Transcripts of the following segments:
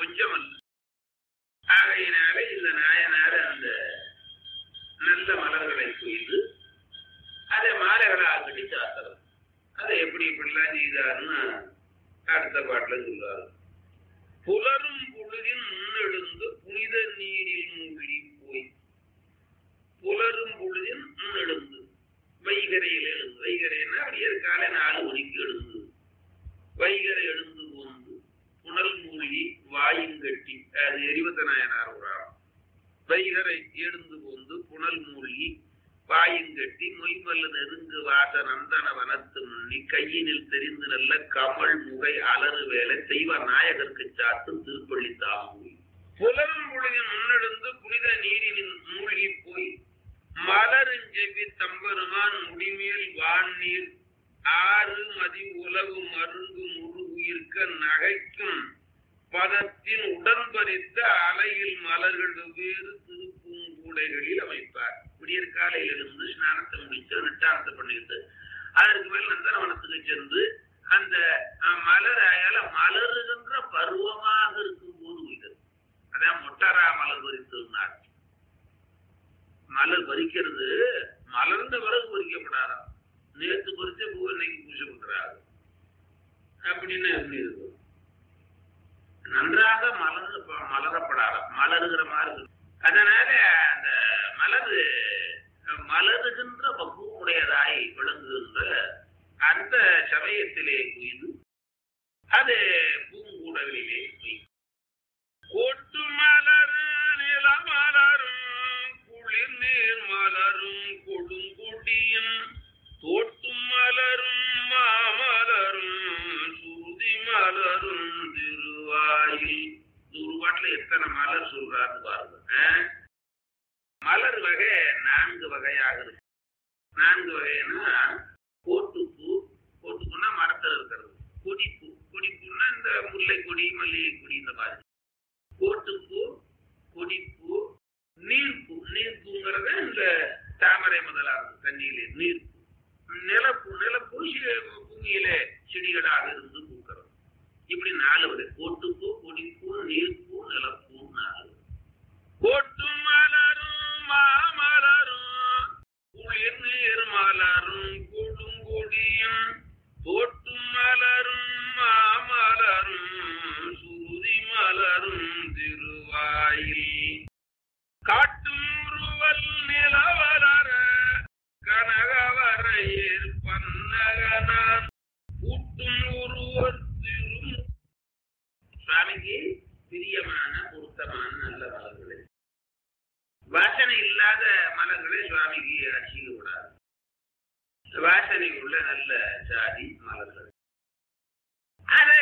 கொஞ்சம் அல்ல ஆகையினாலே இந்த நாயனார் அந்த நல்ல மலர்களை கொய்து அதை மாலைகளாக கட்டி சாத்துறது அதை எப்படி இப்படிலாம் செய்தாருன்னு அடுத்த பாட்டுல சொல்லுவாரு புலரும் பொழுதின் முன்னெடுந்து புனித நீரில் மூழ்கி போய் புலரும் பொழுதின் முன்னெடுந்து வைகரையில் எழுந்து வைகரைன்னா அப்படியே காலை நாலு மணிக்கு எழுந்து வைகரை எழுந்து போந்து புனல் மூழ்கி வாயுங்கட்டி அது எரிவத்த நாயனார் உராம் வைகரை எழுந்து போந்து புனல் மூழ்கி வாயுங்கட்டி மொய்மல்ல நெருங்கு வாச நந்தன வனத்து முன்னி கையினில் தெரிந்து நல்ல கமல் முகை அலறு வேலை தெய்வ நாயகருக்கு சாத்தும் திருப்பள்ளி தாமூய் புலரும் பொழுதின் முன்னெடுந்து புனித நீரினில் மூழ்கி போய் மலருஞ்செவி தம்பெருமான் முடிமேல் வான்நீர் ஆறு மதி உலகு மருங்கு முருகுயிர்க்க நகைக்கும் பதத்தின் உடன்பறித்த அலையில் மலர்கள் வெவ்வேறு திருப்பூங்கூடைகளில் அமைப்பார் விடியற் காலையில் இருந்து ஸ்நானத்தை முடித்து நிட்டானத்தை பண்ணிட்டு அதற்கு மேல் நந்தனவனத்துக்கு சென்று அந்த அஹ், மலர் அயல மலருகின்ற பருவமாக இருக்கும் போது உயிர் அதான் மொட்டரா மலர் பறித்திருந்தார் மலர் பறிக்கிறது மலர்ந்த பிறகு பறிக்கப்படாதாம் நேத்து பறிச்ச பூ இன்னைக்கு பூஜை பண்றாரு அப்படின்னு எப்படி இருக்கும் நன்றாக மலர் மலரப்படாதாம் மலருகிற மாதிரி இருக்கும் அதனால அந்த மலர் மலருகின்ற பக்குவமுடையதாய் விளங்குகின்ற அந்த சமயத்திலே குய்து அது பூங்கூடகளிலே குய்து கொட்டு மலரு நில மலரும் குளிர் நீர் மலரும் கொடுங்குடியும் தோட்டும் மலரும் மாமலரும் சுருதி மலரும் திருவாயில் துருவாட்டில் எத்தனை மலர் சொல்றாரு பாருங்க ஆ? மலர் வகை நான்கு வகையாக இருக்கு நான்கு வகைன்னா கோட்டுப்பூ கோட்டுப்பூன்னா மரத்தில் இருக்கிறது கொடிப்பூ கொடிப்பூன்னா இந்த முல்லை கொடி மல்லிகை கொடி இந்த மாதிரி கோட்டுப்பூ கொடிப்பூ நீர்ப்பூ நீர்ப்பூங்கிறது இந்த தாமரை முதலாகும் தண்ணியிலே நீர்ப்பூ நிலப்பூ நிலப்பூ சி- பூமியிலே செடிகளாக இருந்து பூக்கிறது இப்படி நாலு வகை கோட்டுப்பூ கொடிப்பூ நீர்ப்பூ நிலப்பூ நாலு கோட்டு மலரும் மாமலரும் குளிர் நீர் மலரும் கொடுங்கொடியும் தோட்டு மலரும் மாமலரும் சுருதி மலரும் திருவாயில் காட்டும் உருவல் நிலவலர கனகவரையில் பன்னகனான் கூட்டும் ஒருவர் திரும் சுவாமிக்கு பிரியமான பொருத்தமான நல்ல மலர்களை வாசனை இல்லாத மலர்களை சுவாமிக்கு அடிக்க கூடாது வாசனை உள்ள நல்ல ஜாதி மலர்கள் அதை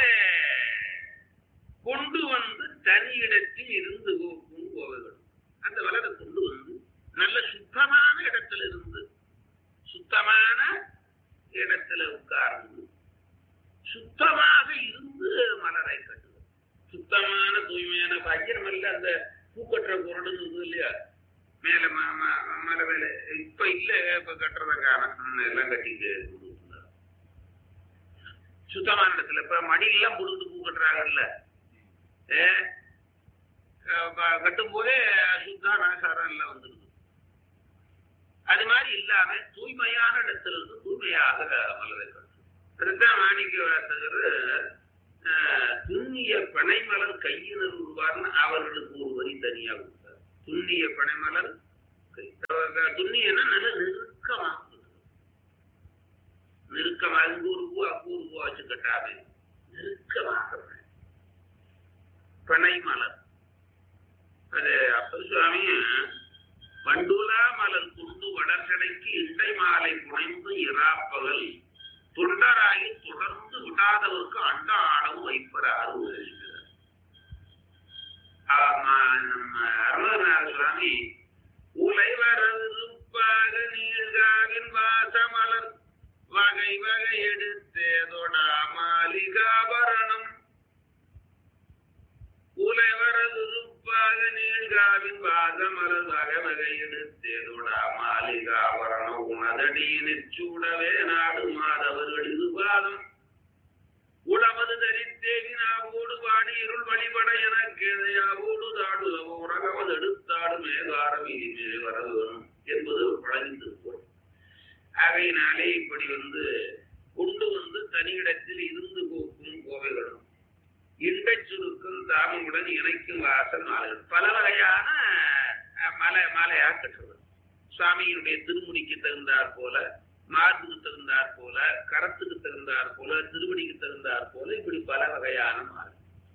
கொண்டு வந்து தனி இடத்தில் இருந்து போக்கும் கோவைகள் அந்த மலரை கொண்டு வந்து நல்ல சுத்தமான இடத்துல இருந்து சுத்தமான இடத்துல உட்கார்ந்து சுத்தமாக இருந்து மலரை கட்டுது சுத்தமான தூய்மையான பாக்கியம் அல்ல அந்த பூக்கட்டுற குரடுன்னு இருக்குது இல்லையா மேல ம- ம- மலை மேல இப்ப இல்ல இப்ப கட்டுறத காரணம் எல்லாம் கட்டிட்டு கொடுக்குறாங்க. சுத்தமான இடத்துல இப்ப மடியெல்லாம் புடுந்து பூ கட்டுறாங்கல்ல ஏ, அஹ் ப- கட்டும் போதே சுத்தா நாசாரம் எல்லாம் வந்துடுது அது மாதிரி இல்லாம தூய்மையான இடத்துல இருந்து தூய்மையாக மலரை கட்டும் அதுதான் மாணிக்க வாசகர் ஆஹ், துண்ணிய பனைமலர் கையினர் உருவார்னு அவர்களுக்கு ஒரு வரி தனியா கொடுத்தார் துண்ணிய பனைமலர் கை- அஹ், துண்ணியன்னா நல்ல நெருக்கமாக இருக்குது. நெருக்கமா இங்க ஒரு பூ அங்க ஒரு பூ வச்சு கட்டாம நெருக்கமாக பனை. பனை மலர் அது அப்பர் சுவாமி வண்டுலா மலர் கொண்டு வளர்ச்சடைக்கு இண்டை மாலை புனைந்து இராப்பகல் தொண்டராகி தொடர்ந்து விடாதவருக்கு அண்ட ஆடவும் வைப்பராறு நம்ம அருணநாத சுவாமி உலை வரவிருப்பாக நீழ்காவின் வாசமலர் வகை வகை எடுத்தேதொடா மாளிகாபரணம் உலை வரவிருப்பாக நீழ்காவின் வாசமலர் வகை வகை எடுத்தேதொடா மாளிகாபரணம் உனதடியினிற் சூடவே நாடு மாதவர்கள் இருபாதம் உளமது தரித்தேவி நாவோடு வாடி இருள் வழிபட எனக்கேதையாவோடு தாடு உறகமது எடுத்தாடு மேகாரம் இனிமே வர வேணும் என்பது ஒரு பழகிந்திருப்போம் ஆகையினாலே இப்படி வந்து கொண்டு வந்து தனியிடத்தில் இருந்து போக்கும் கோவைகளும் இன்பச் சுருக்கும் தாமமுடன் இணைக்கும் வாசல் மாலைகள் பல வகையான அஹ், மலை மாலையாக கட்டுறது சுவாமியினுடைய திருமுடிக்கு தகுந்தாற் போல மார்புக்கு தகுந்தாற் போல கரத்துக்கு தகுந்தாற் போல திருவடிக்கு தகுந்தாற் போல இப்படி பல வகையான மாலை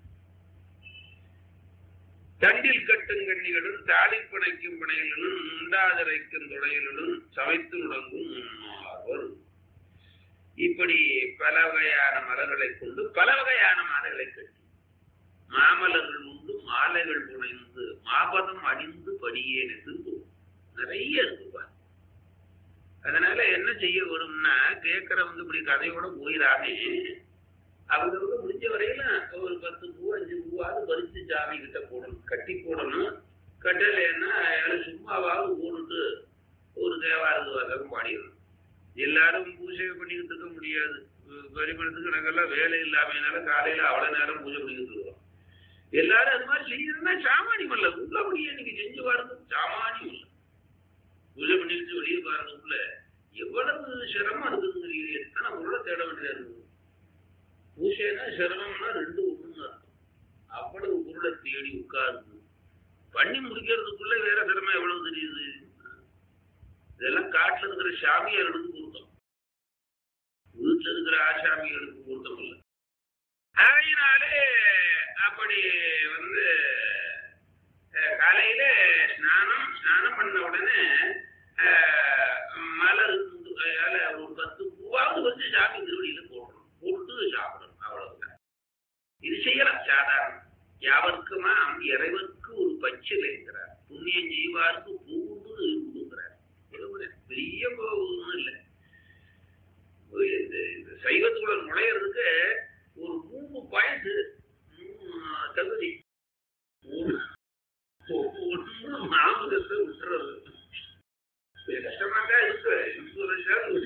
தண்டில் கட்டும் கண்ணிகளும் தாலி பிணைக்கும் பிணைகளும் உண்டாதரைக்கும் துணைகளும் சமைத்து முடங்கும் முன்னார்கள் இப்படி பல வகையான மலர்களை கொண்டு பல வகையான மாலைகளை கட்டி மாமலர்கள் உண்டு மாலைகள் புனைந்து மாபதம் அணிந்து படியே நின்று நிறைய இருக்குப்பா அதனால என்ன செய்ய வரும்னா கேட்கறவங்க இப்படி கதையோட போயிடாமே அவங்க முடிஞ்ச வரையில ஒரு பத்து பூ அஞ்சு பூவாவது பறிச்சு சாமி கிட்ட போடணும் கட்டி போடணும் கட்டலைன்னா யாரும் சும்மாவாவது போட்டுட்டு ஒரு தேவாரது வசம் பாடிடணும் எல்லாரும் பூஜை பண்ணிக்கிட்டு இருக்க முடியாது பரிமளத்துக்கு நாங்கெல்லாம் வேலை இல்லாமனால காலையில அவ்வளவு நேரம் பூஜை பண்ணிக்கிட்டு இருக்கோம் எல்லாரும் அது மாதிரி செய்யறதுன்னா சாமானியம் இல்ல உள்ளபடியே நீங்க செஞ்சு பாருங்க சாமானியம் இல்ல பூஜை பண்ணிக்கிட்டு வெளியே பாருங்கக்குள்ள எவ்வளவு சிரமம் இருக்குதுங்கிறீங்க எத்தனை பொருளை தேட வேண்டியதா இருக்குது பூஜைனா சிரமம்னா ரெண்டு ஒண்ணுங்க அவ்வளவு பொருளை தேடி உட்கார்ந்து பண்ணி முடிக்கிறதுக்குள்ள வேற சிரமம் எவ்வளவு தெரியுது இதெல்லாம் காட்டுல இருக்கிற சாமியார்களுக்கு பொருத்தம் வீட்டுல இருக்கிற ஆசாமிகளுக்கு பொருத்தம் இல்லை ஆகையினாலே அப்படி வந்து அஹ், காலையில ஸ்நானம் ஸ்நானம் பண்ண உடனே அஹ், மலர் இருந்து- அதால ஒரு பத்து பூவாவது வச்சு சாமி திருவடியில போடணும் போட்டு சாப்பிடணும் அவ்வளவுதான் இது செய்யலாம் சாதாரணம் யாவருக்குமா இறைவருக்கு ஒரு பச்சில் இருக்கிறார் புண்ணியம் செய்வாருக்கு பூண்டு கொடுக்கிறார் பெரிய ஒன்றும் இல்லை இந்த இந்த சைவத்துக்குள்ள நுழையிறதுக்கு ஒரு மூணு பாயிண்ட் தகுதி ஒண்ணு ஒண்ணு மாமிசத்தை விட்டுறது இது கஷ்டமா தான் இருக்கு இன்சூரன்ஸ்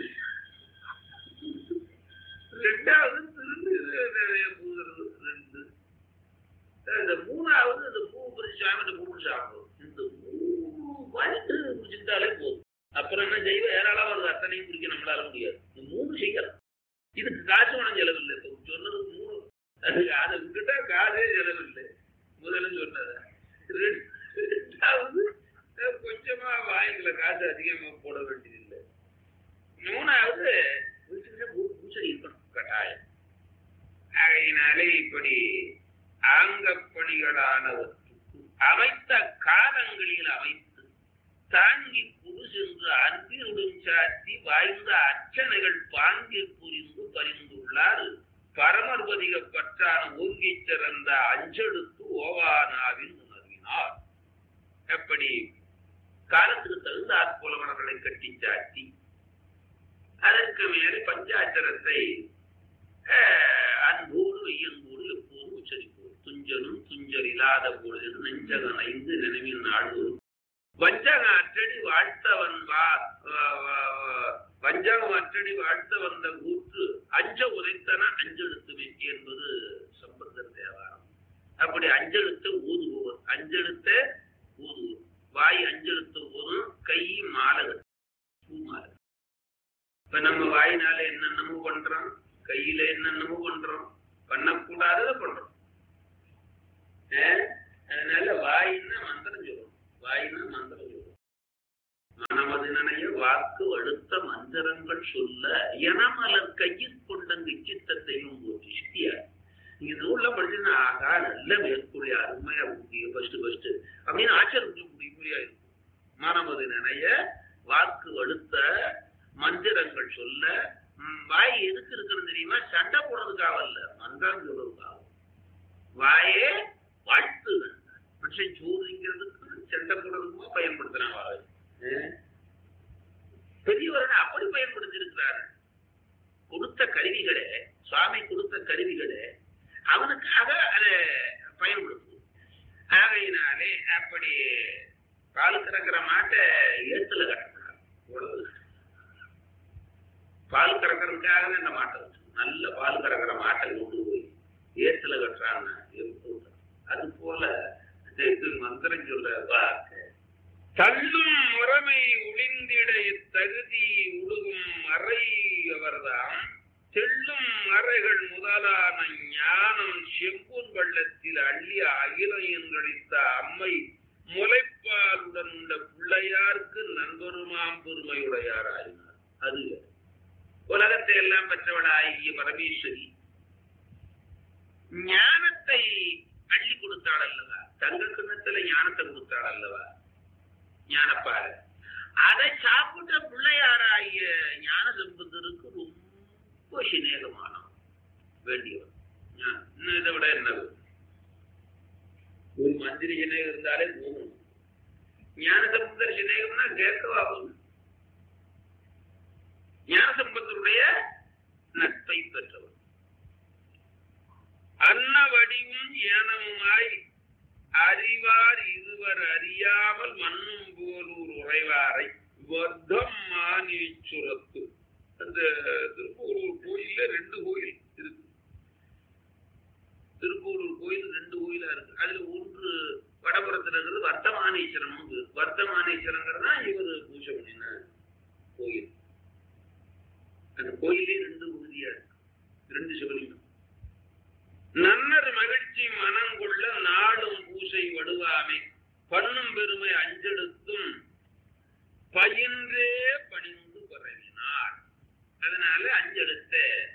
ரெண்டாவது திருந்து பூசுறது ரெண்டு இந்த மூணாவது இந்த பூ பிரிச்சு சாமிட்டு பூ சாப்பிடும் இந்த மூணு பாயிண்ட் பிடிச்சிக்கிட்டாலே போதும் அப்புறம் என்ன செய்வோம் ஏராளம் வருது அத்தனையும் பிடிக்க நம்மளால முடியாது இந்த மூணு செய்யலாம் இதுக்கு காசு பணம் செலவில்லை இப்போ சொன்னது மூணு அதுக்கு அதை விட்டுட்டா காசே செலவில்லை முதல்ல சொன்னது ரெண்டு- ரெண்டாவது அஹ், கொஞ்சமா வாங்கிக்கல காசு அதிகமா போட வேண்டியதில்லை மூணாவது வீட்டுக்கிட்ட பூ பூசடி இருக்கணும் கட்டாயம் ஆகையினாலே இப்படி ஆங்கப்பணிகளானவற்றுக்கு அமைத்த காலங்களில் அமைத்து தாங்கி குரு சென்று அன்பினுடன் சாத்தி வாய்ந்த அர்ச்சனைகள் பாங்கில் புரிந்து பரிந்துள்ளார் பரமர்பதிக பற்றான ஓங்கிச் சிறந்த அஞ்செழுத்து ஓவானாவின் உணர்வினார் எப்படி காலத்துக்கு தகுந்த ஆட்போலவனங்களை கட்டி சாத்தி அதற்கு மேலே பஞ்சாச்சரத்தை அஹ், அன்போடு வெய்யன்போடு எப்போதும் உச்சரிப்போம் துஞ்சனும் துஞ்சல் இல்லாத பொழுது நெஞ்சகன் ஐந்து நினைவில் நாடுவோம் வஞ்சகம் அற்றடி வாழ்த்தவன் வா வா- வா- வா- வஞ்சகம் அற்றடி வாழ்த்த வந்த கூற்று அஞ்ச உதைத்தன அஞ்செழுத்துமே என்பது சம்பந்தர் தேவாரம் அப்படி அஞ்செழுத்த ஊதுபவர் அஞ்செழுத்த ஊதுவோர் வாய் அஞ்செழுத்த ஓதும் கை மாலை பூ மாலை இப்ப நம்ம வாயினால என்னென்னமோ பண்றோம் கையில என்னென்னமோ பண்றோம் பண்ணக்கூடாததை பண்றோம் அஹ்? அதனால வாயின்னா மந்திரம் சொல்லும் வாயினா மந்திரம் சொல்லும் மனமது நினைய வாக்கு அடுத்த மந்திரங்கள் சொல்ல எனமலர் கையில் கொண்டங்கு இச்சித்தத்தையும் போச்சு சித்தியா நீங்க நூல்ல படிச்சுன்னா ஆகா நல்ல மேற்கூறிய அருமையா முடியும் ஃபர்ஸ்ட் ஃபர்ஸ்ட் அப்படின்னு ஆச்சரியம் முடியா இருக்கும் மனமது நினைய வாக்கு அடுத்த மந்திரங்கள் சொல்ல ம், வாய் எதுக்கு இருக்குன்னு தெரியுமா சண்டை போடுறதுக்காக இல்ல மந்திரம் சொல்றதுக்காக வாயே வாழ்த்துகள் மனுஷன் சூதுங்கிறதுக்கு சண்டை போடுறதுக்குமா பயன்படுத்துறான் வாய் ஏன்? பெரியவர்கள் அப்படி பயன்படுத்தி கொடுத்த கருவிகளே சுவாமி கொடுத்த கருவிகளே அவனுக்காக அதை பயன்படுத்தும் ஆகையினாலே அப்படி பால் கறக்கிற மாட்டை ஏத்துல கட்டக்கூடாது அவ்வளவு. பால் கறக்கிறதுக்காக இந்த மாட்டை வச்சிருந்தாங்க நல்ல பால் கறக்கிற மாட்டை கொண்டு போய் ஏத்துல கட்டுறாங்க அது போல இது மந்திரம் சொல்ற வாக்கு தள்ளும் முறைமை ஒளிந்திட இத்தகுதி உடுகும் அறை அவர்தாம் தெள்ளும் அறைகள் முதலான ஞானம் செம்பூன் வெள்ளத்தில் அள்ளி அகிலம் கழித்த அம்மை முளைப்பாலுடன் உள்ள பிள்ளையாருக்கு நண்பருமாம் பெருமையுடையாராயினார் அது உலகத்தை எல்லாம் பெற்றவளாகிய பரமேஸ்வரி ஞானத்தை அள்ளி கொடுத்தாள் அல்லவா தங்க கிண்ணத்துல ஞானத்தை கொடுத்தாள் அல்லவா ஞானப்பாரு அதை சாப்பிட்ட பிள்ளையாராகிய ஞான சம்பந்தருக்கு ரொம்ப சிநேகமானவன் வேண்டியவன் இன்னும் இதை விட என்ன ஒரு மந்திரி சிநேகம் இருந்தாலே போகும் ஞான சம்பந்தர் சிநேகம்னா கேட்கவாகும் ஞான சம்பந்தருடைய நட்பை பெற்றவர் அன்ன வடிவும் ஏனமுமாய் அறிவார் இருவர் அறியாமல் மண்ணும் போலூர் உறைவாரை வர்க்கம் மானீச்சுரத்து அந்த திருப்பூரூர் கோயில்ல ரெண்டு கோயில் இருக்கு திருப்பூரூர் கோயில் ரெண்டு கோயிலா இருக்கு அதுல ஒன்று வடபுறத்துல இருக்கிறது வர்த்தமானீஸ்வரம் வர்த்தமானீஸ்வரங்கிறது தான் இவர் பூஜை பண்ணின கோயில் அந்த கோயிலே ரெண்டு பகுதியா இருக்கு ரெண்டு சிவலிங்கம் நன்னர் மகிழ்ச்சி மனங்கொள்ள நாடும் பூசை வடுவாமை பண்ணும் பெருமை அஞ்செடுத்தும் பயின்றே பணிந்து பரவினார் அதனால அஞ்செடுத்த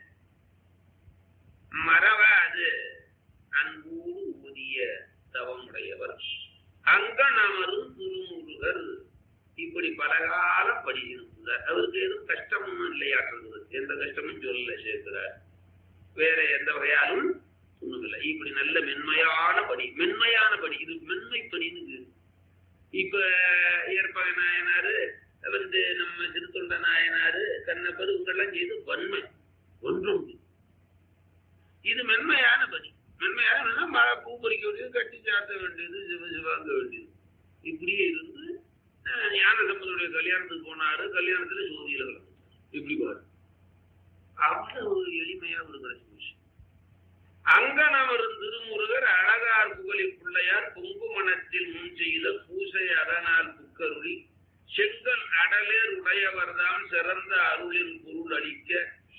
மறவாது அன்பூடு ஊதிய தவமுடையவர் அங்கனமரும் திருமுருகர் இப்படி பலகாலம் படி இருக்கிறார் அவருக்கு எதுவும் கஷ்டமும் இல்லையாற்றுறது எந்த கஷ்டமும் சொல்லல சேர்க்கிறார் வேற எந்த வகையாலும் ஒண்ணுமில்லை இப்படி நல்ல மென்மையான படி மென்மையான படி இது மென்மை படின்னு இப்ப ஏற்பக நாயனாரு வந்து நம்ம திருத்தொண்ட நாயனாரு கண்ணப்பர் இவங்கெல்லாம் செய்து வன்மை ஒன்றும் இது மென்மையான படி மென்மையான மழை பூ பறிக்க வேண்டியது கட்டி சாத்த வேண்டியது சிவ சிவாங்க வேண்டியது இப்படியே இருந்து ஞான சம்பந்தனுடைய கல்யாணத்துக்கு போனாரு கல்யாணத்துல ஜோதியில கலந்து இப்படி போறாரு அவ்வளவு எளிமையா ஒரு கிடைச்சு போச்சு அங்கனவரும் திருமுருகர் அழகார் புகழி பிள்ளையார் பொங்கு மனத்தில் முன் செய்த பூசை அதனால் புக்கருளி செங்கல் அடலேர் உடையவர்தான் சிறந்த அருளின் பொருள் அளிக்க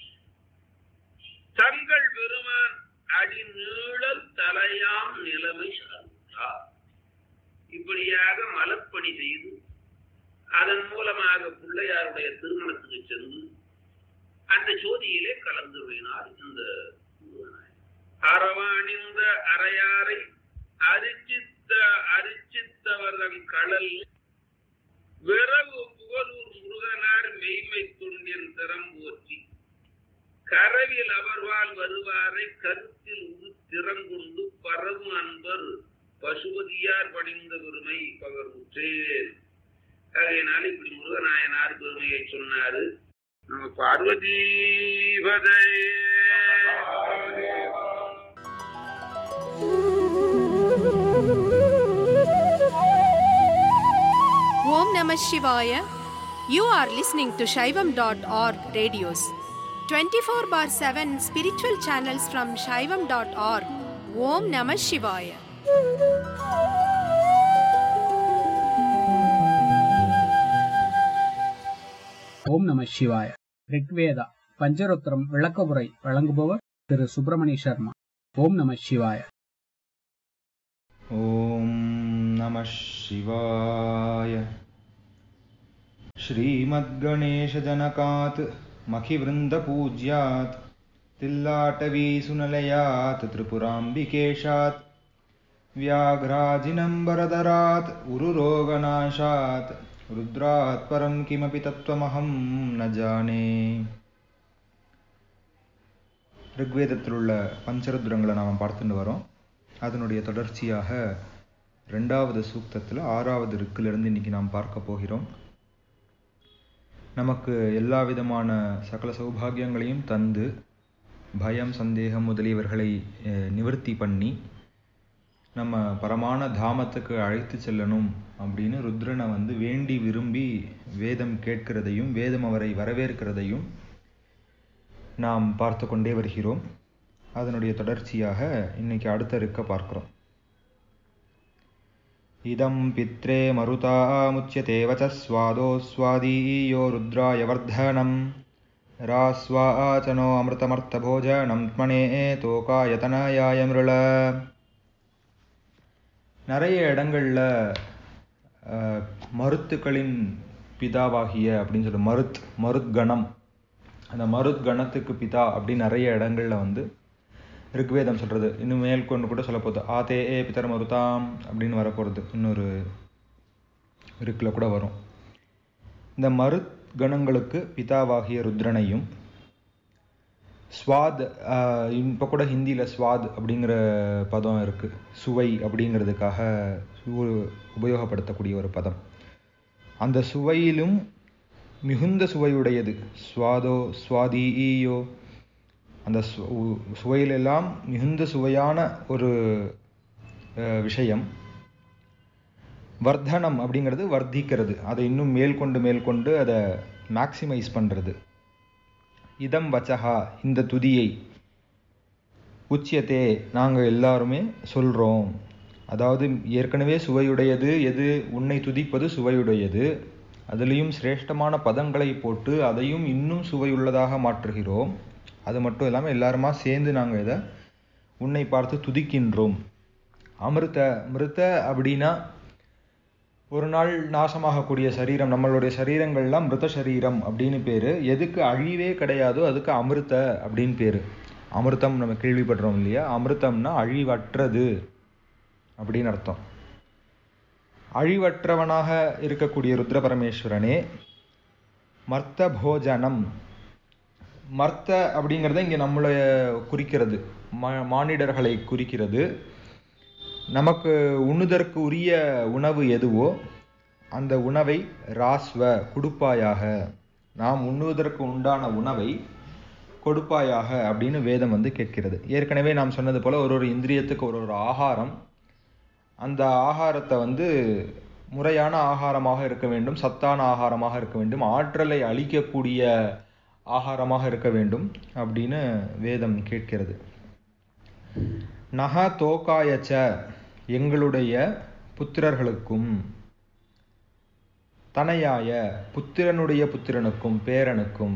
தங்கள் பெருமான் அடி நீழல் தலையாம் நிலைமை சார்ந்தார் இப்படியாக மலப்பணி செய்து அதன் மூலமாக பிள்ளையாருடைய திருமணத்துக்கு சென்று அந்த ஜோதியிலே கலந்து வினார் இந்த அறவாணிந்த அறையாரை அரிச்சித்த அரிச்சித்தவர்தம் கடல் விரவு புகழூர் முருகனார் மெய்மை துண்டின் திறம் போற்றி கரவில் அவர்வால் வருவாரை கருத்தில் உரு திறங்குண்டு பரவு அன்பர் பசுபதியார் படிந்த பெருமை பகர்வுற்றேன் ஆகையினால இப்படி முருகநாயனார் பெருமையை சொன்னாரு நம்ம Parvati Om Namah Shivaya. You are listening to Shaivam.org radios. 24 bar 7 spiritual channels from Shaivam.org. Om Namah Shivaya. ஓம் நம சிவாய ரிக்வேதா பஞ்சருத்திரம் விளக்கவுரை வழங்குபவர் திரு சுப்பிரமணிய சர்மா ஓம் நம சிவாய ॐ नमः शिवाय श्रीमद्गणेशजनकात् मखिवृन्दपूज्यात् तिल्लाटवीसुनलयात् त्रिपुराम्बिकेशात् व्याघ्राजिनम्बरधरात् उरुरोगनाशात् रुद्रात् परं किमपि तत्त्वमहं न जाने ரிக்வேதத்தில் உள்ள பஞ்சருத்ரங்களை நாம் பார்த்துட்டு வரோம் அதனுடைய தொடர்ச்சியாக ரெண்டாவது சூக்தத்தில் ஆறாவது ரிக்கிலிருந்து இன்னைக்கு நாம் பார்க்க போகிறோம் நமக்கு எல்லா விதமான சகல சௌபாகியங்களையும் தந்து பயம் சந்தேகம் முதலியவர்களை அஹ், நிவர்த்தி பண்ணி நம்ம பரமான தாமத்துக்கு அழைத்து செல்லணும் அப்படின்னு ருத்ரனை வந்து வேண்டி விரும்பி வேதம் கேட்கிறதையும் வேதம் அவரை வரவேற்கிறதையும் நாம் பார்த்து கொண்டே வருகிறோம் அதனுடைய தொடர்ச்சியாக இன்னைக்கு அடுத்த இருக்க பார்க்கிறோம் இதம் பித்ரே மருதா முச்சியதே வச்ச ஸ்வாதோஸ்வாதீயோ ருத்ராய வர்தனம் ராஸ்வாச்சனோ அமிர்தமர்த்தபோஜனம் த்மனே தோகாயதனயாய மிருள நிறைய இடங்கள்ல அஹ், மருத்துக்களின் பிதாவாகிய அப்படின்னு சொல்லி மருத் மருத் கணம் அந்த மருத் கணத்துக்கு பிதா அப்படின்னு நிறைய இடங்கள்ல வந்து ரிக்வேதம் சொல்றது இன்னும் மேல் கொண்டு கூட சொல்ல போகுது ஆதே ஏ பிதர் மருதாம் அப்படின்னு வரப்போகிறது இன்னொரு ரிக்கில் கூட வரும் இந்த மருத் கணங்களுக்கு பிதாவாகிய ருத்ரனையும் ஸ்வாத் இப்போ கூட ஹிந்தியில் ஸ்வாத் அப்படிங்கிற பதம் இருக்கு சுவை அப்படிங்கிறதுக்காக சு- உபயோகப்படுத்தக்கூடிய ஒரு பதம் அந்த சுவையிலும் மிகுந்த சுவையுடையது ஸ்வாதோ ஸ்வாதீயோ அந்த சு- உ- சுவையிலெல்லாம் மிகுந்த சுவையான ஒரு அஹ், விஷயம் வர்த்தனம் அப்படிங்கிறது வர்த்திக்கிறது அதை இன்னும் மேல்கொண்டு மேல்கொண்டு அதை மேக்சிமைஸ் பண்ணுறது இதம் வச்சகா இந்த துதியை உச்சியத்தே நாங்கள் எல்லாருமே சொல்கிறோம் அதாவது ஏற்கனவே சுவையுடையது எது உன்னை துதிப்பது சுவையுடையது அதுலேயும் சிரேஷ்டமான பதங்களை போட்டு அதையும் இன்னும் சுவையுள்ளதாக மாற்றுகிறோம் அது மட்டும் இல்லாமல் எல்லாருமா சேர்ந்து நாங்கள் இதை உன்னை பார்த்து துதிக்கின்றோம் அமிர்த மிருத அப்படின்னா ஒரு நாள் நாசமாகக்கூடிய சரீரம் நம்மளுடைய சரீரங்கள்லாம் மிருத சரீரம் அப்படின்னு பேரு எதுக்கு அழிவே கிடையாதோ அதுக்கு அமிர்த அப்படின்னு பேரு அமிர்தம் நம்ம கேள்விப்படுறோம் இல்லையா அமிர்தம்னா அழிவற்றது அப்படின்னு அர்த்தம் அழிவற்றவனாக இருக்கக்கூடிய ருத்ர பரமேஸ்வரனே மர்த்த போஜனம் மர்த்த அப்படிங்கிறத இங்கே நம்மளை குறிக்கிறது மா- மானிடர்களை குறிக்கிறது நமக்கு உண்ணுதற்கு உரிய உணவு எதுவோ அந்த உணவை ராஸ்வ கொடுப்பாயாக நாம் உண்ணுவதற்கு உண்டான உணவை கொடுப்பாயாக அப்படின்னு வேதம் வந்து கேட்கிறது ஏற்கனவே நாம் சொன்னது போல ஒரு ஒரு இந்திரியத்துக்கு ஒரு ஒரு ஆகாரம் அந்த ஆகாரத்தை வந்து முறையான ஆகாரமாக இருக்க வேண்டும் சத்தான ஆகாரமாக இருக்க வேண்டும் ஆற்றலை அளிக்கக்கூடிய ஆகாரமாக இருக்க வேண்டும் அப்படின்னு வேதம் கேட்கிறது நக தோகாயச்ச எங்களுடைய புத்திரர்களுக்கும் தனையாய புத்திரனுடைய புத்திரனுக்கும் பேரனுக்கும்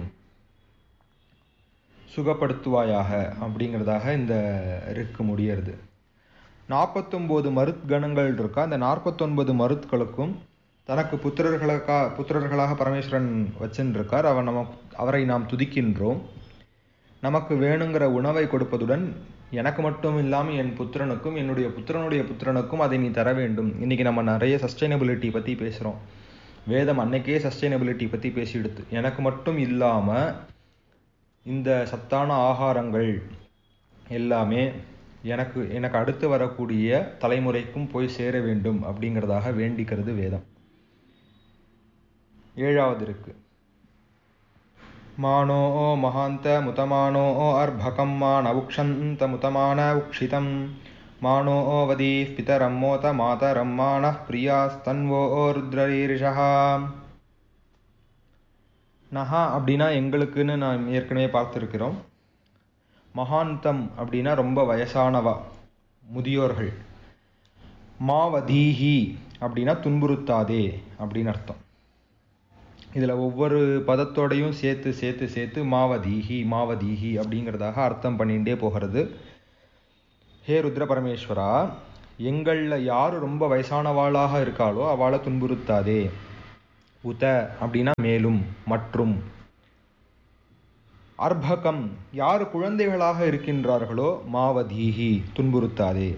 சுகப்படுத்துவாயாக அப்படிங்கிறதாக இந்த ரிக்கு முடியறது நாற்பத்தொம்போது மருத்கணங்கள் இருக்கா அந்த நாற்பத்தொன்பது மருத்களுக்கும் தனக்கு புத்திரர்களுக்கா புத்திரர்களாக பரமேஸ்வரன் வச்சுருக்கார் அவர் நம்ம அவரை நாம் துதிக்கின்றோம் நமக்கு வேணுங்கிற உணவை கொடுப்பதுடன் எனக்கு மட்டும் இல்லாமல் என் புத்திரனுக்கும் என்னுடைய புத்திரனுடைய புத்திரனுக்கும் அதை நீ தர வேண்டும் இன்னைக்கு நம்ம நிறைய சஸ்டைனபிலிட்டி பற்றி பேசுகிறோம் வேதம் அன்னைக்கே சஸ்டைனபிலிட்டி பற்றி பேசிடுது எனக்கு மட்டும் இல்லாமல் இந்த சத்தான ஆகாரங்கள் எல்லாமே எனக்கு எனக்கு அடுத்து வரக்கூடிய தலைமுறைக்கும் போய் சேர வேண்டும் அப்படிங்கிறதாக வேண்டிக்கிறது வேதம் ஏழாவது இருக்கு மானோ மகாந்த முதமானோ அர்பகம் மான உக்ஷந்த முதமான உக்ஷிதம் மானோ வதீः பிதரம் மோத மாதரம் மானः பிரியாஸ்தன்வோ ருத்ரரீரிஷா நஹா அப்படின்னா எங்களுக்குன்னு நாம் ஏற்கனவே பார்த்துருக்கிறோம் மகாந்தம் அப்படின்னா ரொம்ப வயசானவா முதியோர்கள் மாவதீஹி அப்படின்னா துன்புறுத்தாதே அப்படின்னு அர்த்தம் இதில் ஒவ்வொரு பதத்தோடையும் சேர்த்து சேர்த்து சேர்த்து மாவதீஹி மாவதீஹி அப்படிங்கிறதாக அர்த்தம் பண்ணிகிட்டே போகிறது ஹே ருத்ர பரமேஸ்வரா எங்களில் யார் ரொம்ப வயசானவாளாக இருக்காளோ அவளை துன்புறுத்தாதே உத அப்படின்னா மேலும் மற்றும் அர்பகம் யார் குழந்தைகளாக இருக்கின்றார்களோ மாவதீஹி துன்புறுத்தாதே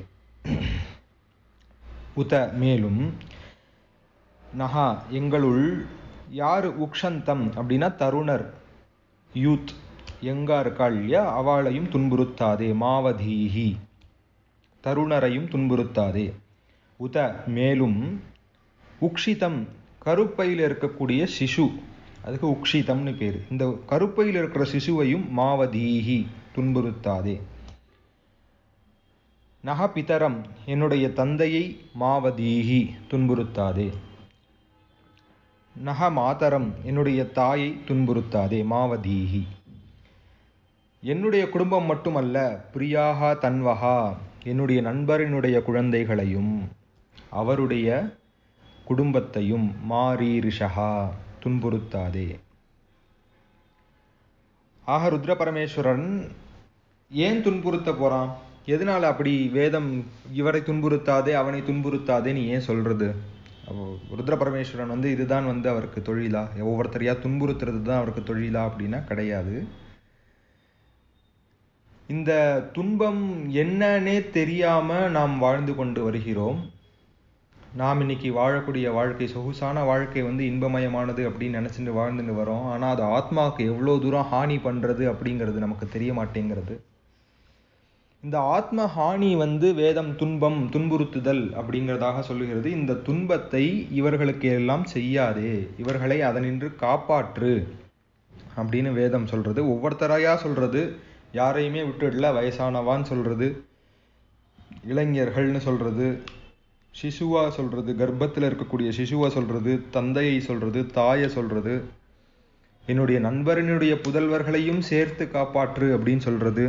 உத மேலும் நகா எங்களுள் யார் உக்ஷந்தம் அப்படின்னா தருணர் யூத் எங்கா இருக்காள் இல்லையா அவளையும் துன்புறுத்தாதே மாவதீஹி தருணரையும் துன்புறுத்தாதே உத மேலும் உக்ஷிதம் கருப்பையில் இருக்கக்கூடிய சிசு அதுக்கு உக்ஷிதம்னு பேர் இந்த கருப்பையில் இருக்கிற சிசுவையும் மாவதீஹி துன்புறுத்தாதே நக பிதரம் என்னுடைய தந்தையை மாவதீஹி துன்புறுத்தாதே நக மாதரம் என்னுடைய தாயை துன்புறுத்தாதே மாவதீஹி என்னுடைய குடும்பம் மட்டுமல்ல பிரியாகா தன்வகா என்னுடைய நண்பரினுடைய குழந்தைகளையும் அவருடைய குடும்பத்தையும் மாரி ரிஷகா துன்புறுத்தாதே ஆக ருத்ர பரமேஸ்வரன் ஏன் துன்புறுத்த போறான் எதனால அப்படி வேதம் இவரை துன்புறுத்தாதே அவனை துன்புறுத்தாதேன்னு ஏன் சொல்றது அப்போ ருத்ர பரமேஸ்வரன் வந்து இதுதான் வந்து அவருக்கு தொழிலா ஒவ்வொருத்தரையா துன்புறுத்துறது தான் அவருக்கு தொழிலா அப்படின்னா கிடையாது இந்த துன்பம் என்னன்னே தெரியாம நாம் வாழ்ந்து கொண்டு வருகிறோம் நாம் இன்னைக்கு வாழக்கூடிய வாழ்க்கை சொகுசான வாழ்க்கை வந்து இன்பமயமானது அப்படின்னு நினைச்சுட்டு வாழ்ந்துட்டு வரோம் ஆனா அது ஆத்மாவுக்கு எவ்வளவு தூரம் ஹானி பண்றது அப்படிங்கிறது நமக்கு தெரிய மாட்டேங்கிறது இந்த ஆத்ம ஹானி வந்து வேதம் துன்பம் துன்புறுத்துதல் அப்படிங்கிறதாக சொல்லுகிறது இந்த துன்பத்தை இவர்களுக்கு எல்லாம் செய்யாதே இவர்களை அதனின்று காப்பாற்று அப்படின்னு வேதம் சொல்றது ஒவ்வொருத்தரையா சொல்றது யாரையுமே விட்டுடல வயசானவான்னு சொல்றது இளைஞர்கள்னு சொல்றது சிசுவா சொல்றது கர்ப்பத்தில் இருக்கக்கூடிய சிசுவை சொல்றது தந்தையை சொல்றது தாயை சொல்றது என்னுடைய நண்பரினுடைய புதல்வர்களையும் சேர்த்து காப்பாற்று அப்படின்னு சொல்றது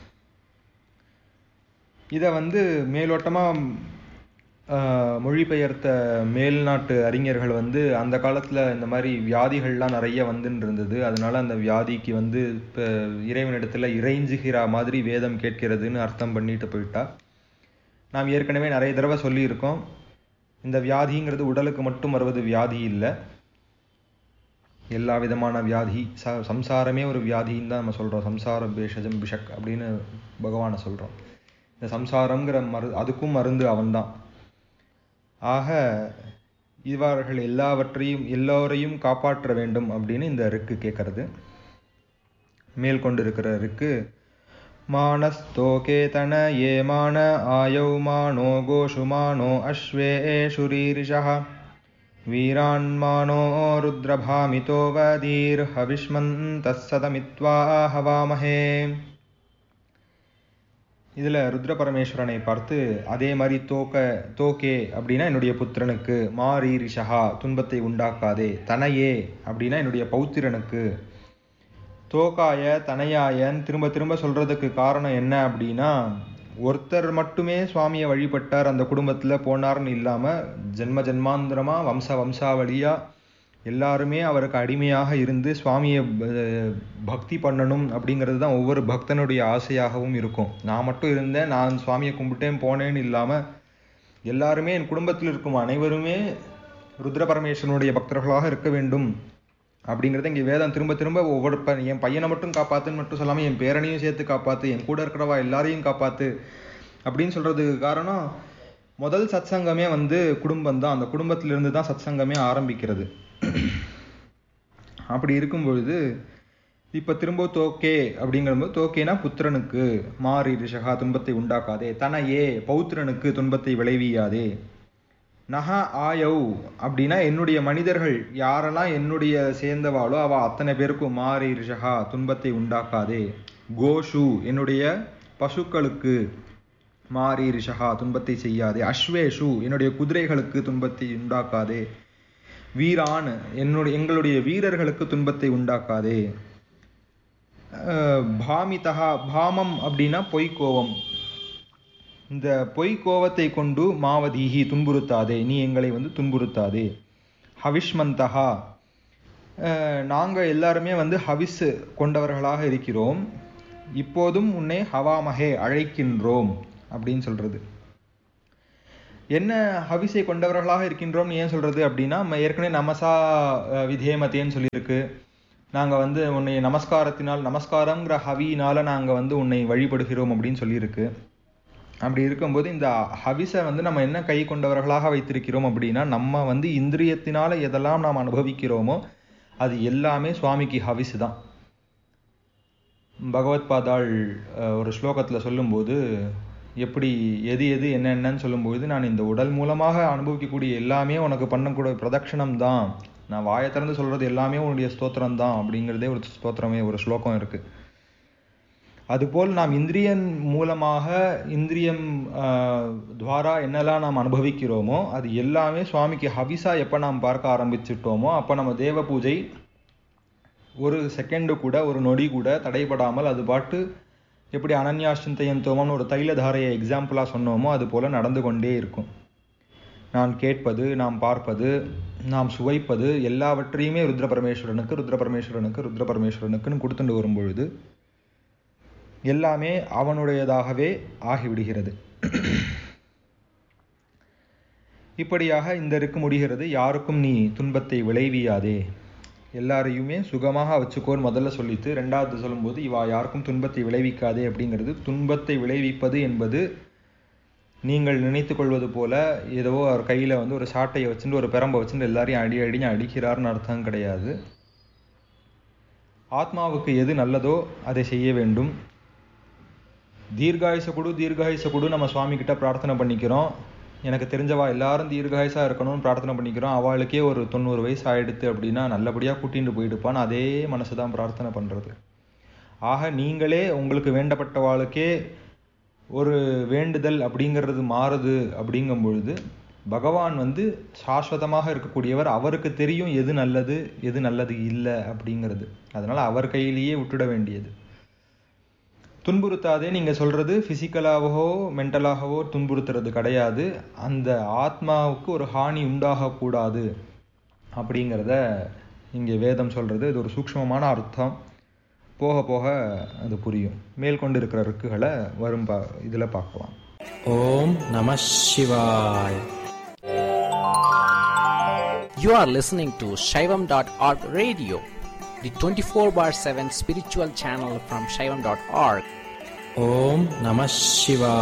இதை வந்து மேலோட்டமா ஆஹ், மொழிபெயர்த்த மேல்நாட்டு அறிஞர்கள் வந்து அந்த காலத்துல இந்த மாதிரி வியாதிகள்லாம் நிறைய வந்துன்னு இருந்தது அதனால அந்த வியாதிக்கு வந்து இப்போ இறைவனிடத்துல இறைஞ்சுகிற மாதிரி வேதம் கேட்கிறதுன்னு அர்த்தம் பண்ணிட்டு போயிட்டா நாம் ஏற்கனவே நிறைய தடவை சொல்லியிருக்கோம் இந்த வியாதிங்கிறது உடலுக்கு மட்டும் வருவது வியாதி இல்லை எல்லா விதமான வியாதி ச சம்சாரமே ஒரு வியாதின்னு தான் நம்ம சொல்றோம் சம்சார பேஷஜம் பிஷக் அப்படின்னு பகவானை சொல்றோம் இந்த சம்சாரம்ங்கிற மரு அதுக்கும் மருந்து அவன்தான் ஆக இவர்கள் எல்லாவற்றையும் எல்லோரையும் காப்பாற்ற வேண்டும் அப்படின்னு இந்த ரிக்கு கேட்கறது மேல் கொண்டிருக்கிற ரிக்கு मानस्तोकेतन ये मान आयौ मानो गोषु मानो अश्वेषुरीरिषः वीरान्मानो रुद्रभामितो वदीर्हविष्मन्तः सदमित्वा हवामहे இதுல ருத்ர பரமேஸ்வரனை பார்த்து அதே மாதிரி தோக்க தோக்கே அப்படின்னா என்னுடைய புத்திரனுக்கு மாரி ரிஷகா துன்பத்தை உண்டாக்காதே தனையே அப்படின்னா என்னுடைய பௌத்திரனுக்கு தோக்காய தனையாயன்னு திரும்ப திரும்ப சொல்றதுக்கு காரணம் என்ன அப்படின்னா ஒருத்தர் மட்டுமே சுவாமியை வழிபட்டார் அந்த குடும்பத்துல போனார்னு இல்லாம ஜென்ம ஜென்மாந்திரமா வம்ச வம்சாவளியா எல்லாருமே அவருக்கு அடிமையாக இருந்து சுவாமியை ப- பக்தி பண்ணணும் அப்படிங்கிறது தான் ஒவ்வொரு பக்தனுடைய ஆசையாகவும் இருக்கும் நான் மட்டும் இருந்தேன் நான் சுவாமியை கும்பிட்டேன் போனேன்னு இல்லாம எல்லாருமே என் குடும்பத்தில் இருக்கும் அனைவருமே ருத்ர பரமேஸ்வரனுடைய பக்தர்களாக இருக்க வேண்டும் அப்படிங்கிறத இங்கே வேதம் திரும்ப திரும்ப ஒவ்வொரு ப என் பையனை மட்டும் காப்பாத்துன்னு மட்டும் சொல்லாமல் என் பேரனையும் சேர்த்து காப்பாத்து என் கூட இருக்கிறவா எல்லாரையும் காப்பாத்து அப்படின்னு சொல்றதுக்கு காரணம் முதல் சத்சங்கமே வந்து குடும்பம் தான் அந்த குடும்பத்திலிருந்து தான் சத்சங்கமே ஆரம்பிக்கிறது அப்படி இருக்கும் பொழுது இப்ப திரும்ப தோக்கே அப்படிங்கிறபோது தோக்கேனா புத்திரனுக்கு மாறி ரிஷகா துன்பத்தை உண்டாக்காதே தனையே பௌத்திரனுக்கு துன்பத்தை விளைவியாதே நக ஆயௌ அப்படின்னா என்னுடைய மனிதர்கள் யாரெல்லாம் என்னுடைய சேர்ந்தவாளோ அவ அத்தனை பேருக்கும் மாறி ரிஷகா துன்பத்தை உண்டாக்காதே கோஷு என்னுடைய பசுக்களுக்கு மாறி ரிஷகா துன்பத்தை செய்யாதே அஸ்வேஷு என்னுடைய குதிரைகளுக்கு துன்பத்தை உண்டாக்காதே வீரான் என்னுடைய எங்களுடைய வீரர்களுக்கு துன்பத்தை உண்டாக்காதே அஹ், பாமிதா பாமம் அப்படின்னா பொய்க்கோவம் இந்த பொய் கோவத்தை கொண்டு மாவதீஹி துன்புறுத்தாதே நீ எங்களை வந்து துன்புறுத்தாதே ஹவிஷ்மந்தகா அஹ், நாங்க எல்லாருமே வந்து ஹவிஸ் கொண்டவர்களாக இருக்கிறோம் இப்போதும் உன்னை ஹவாமஹே அழைக்கின்றோம் அப்படின்னு சொல்றது என்ன ஹவிஸை கொண்டவர்களாக இருக்கின்றோம்னு ஏன் சொல்றது அப்படின்னா நம்ம ஏற்கனவே நமசா அஹ், விதேமதேன்னு சொல்லியிருக்கு நாங்க வந்து உன்னை நமஸ்காரத்தினால் நமஸ்காரங்கிற ஹவியினால நாங்க வந்து உன்னை வழிபடுகிறோம் அப்படின்னு சொல்லியிருக்கு அப்படி இருக்கும்போது இந்த ஹவிஸை வந்து நம்ம என்ன கை கொண்டவர்களாக வைத்திருக்கிறோம் அப்படின்னா நம்ம வந்து இந்திரியத்தினால எதெல்லாம் நாம் அனுபவிக்கிறோமோ அது எல்லாமே சுவாமிக்கு ஹவிஸ் தான் பகவத் பாதாள் அஹ், ஒரு ஸ்லோகத்துல சொல்லும்போது எப்படி எது எது என்னென்னன்னு சொல்லும்போது நான் இந்த உடல் மூலமாக அனுபவிக்கக்கூடிய எல்லாமே உனக்கு பண்ணக்கூடிய பிரதட்சணம் தான் நான் வாயை திறந்து சொல்றது எல்லாமே உன்னுடைய ஸ்தோத்திரம் தான் அப்படிங்கிறதே ஒரு ஸ்தோத்திரமே ஒரு ஸ்லோகம் இருக்கு அதுபோல் நாம் இந்திரியன் மூலமாக இந்திரியம் ஆஹ், துவாரா என்னெல்லாம் நாம் அனுபவிக்கிறோமோ அது எல்லாமே சுவாமிக்கு ஹவிஸா எப்போ நாம் பார்க்க ஆரம்பிச்சிட்டோமோ அப்போ நம்ம தேவ பூஜை ஒரு செகண்டு கூட ஒரு நொடி கூட தடைபடாமல் அது பாட்டு எப்படி அனன்யா சிந்தையந்தோமம்னு ஒரு தைலதாரையை எக்ஸாம்பிளாக சொன்னோமோ அது போல் நடந்து கொண்டே இருக்கும் நான் கேட்பது நாம் பார்ப்பது நாம் சுவைப்பது எல்லாவற்றையுமே ருத்ர பரமேஸ்வரனுக்கு ருத்ர பரமேஸ்வரனுக்கு ருத்ர பரமேஸ்வரனுக்குன்னு கொடுத்துட்டு வரும்பொழுது எல்லாமே அவனுடையதாகவே ஆகிவிடுகிறது இப்படியாக இந்த இருக்கு முடிகிறது யாருக்கும் நீ துன்பத்தை விளைவியாதே எல்லாரையுமே சுகமாக வச்சுக்கோன்னு முதல்ல சொல்லித்து ரெண்டாவது சொல்லும்போது இவா யாருக்கும் துன்பத்தை விளைவிக்காதே அப்படிங்கிறது துன்பத்தை விளைவிப்பது என்பது நீங்கள் நினைத்து கொள்வது போல ஏதோ அவர் கையில் வந்து ஒரு சாட்டையை வச்சுட்டு ஒரு பெரம்பை வச்சுட்டு எல்லாரையும் அடி அடின்னு அடிக்கிறார்னு அர்த்தம் கிடையாது ஆத்மாவுக்கு எது நல்லதோ அதை செய்ய வேண்டும் தீர்காயுச கொடு தீர்காயுச கொடு நம்ம சுவாமி கிட்ட பிரார்த்தனை பண்ணிக்கிறோம் எனக்கு தெரிஞ்சவா எல்லாரும் தீர்காயுசா இருக்கணும்னு பிரார்த்தனை பண்ணிக்கிறோம் அவளுக்கே ஒரு தொண்ணூறு வயசு ஆயிடுத்து அப்படின்னா நல்லபடியாக கூட்டிட்டு போயிடுப்பான்னு அதே மனசு தான் பிரார்த்தனை பண்ணுறது ஆக நீங்களே உங்களுக்கு வேண்டப்பட்டவாளுக்கே ஒரு வேண்டுதல் அப்படிங்கிறது மாறுது அப்படிங்கும் பொழுது பகவான் வந்து சாஸ்வதமாக இருக்கக்கூடியவர் அவருக்கு தெரியும் எது நல்லது எது நல்லது இல்லை அப்படிங்கிறது அதனால் அவர் கையிலேயே விட்டுட வேண்டியது துன்புறுத்தாதே நீங்கள் சொல்கிறது ஃபிசிக்கலாகவோ மென்டலாகவோ துன்புறுத்துறது கிடையாது அந்த ஆத்மாவுக்கு ஒரு ஹானி உண்டாகக்கூடாது அப்படிங்கிறத இங்கே வேதம் சொல்கிறது இது ஒரு சூக்ஷ்மமான அர்த்தம் போக போக அது புரியும் மேல் கொண்டு இருக்கிற ருக்குகளை வரும் பா இதில் பார்க்கலாம் ஓம் நம சிவாய் You are listening to Shaivam.org radio, the 24 bar 7 spiritual channel from Shaivam.org. Om Namah Shivaya.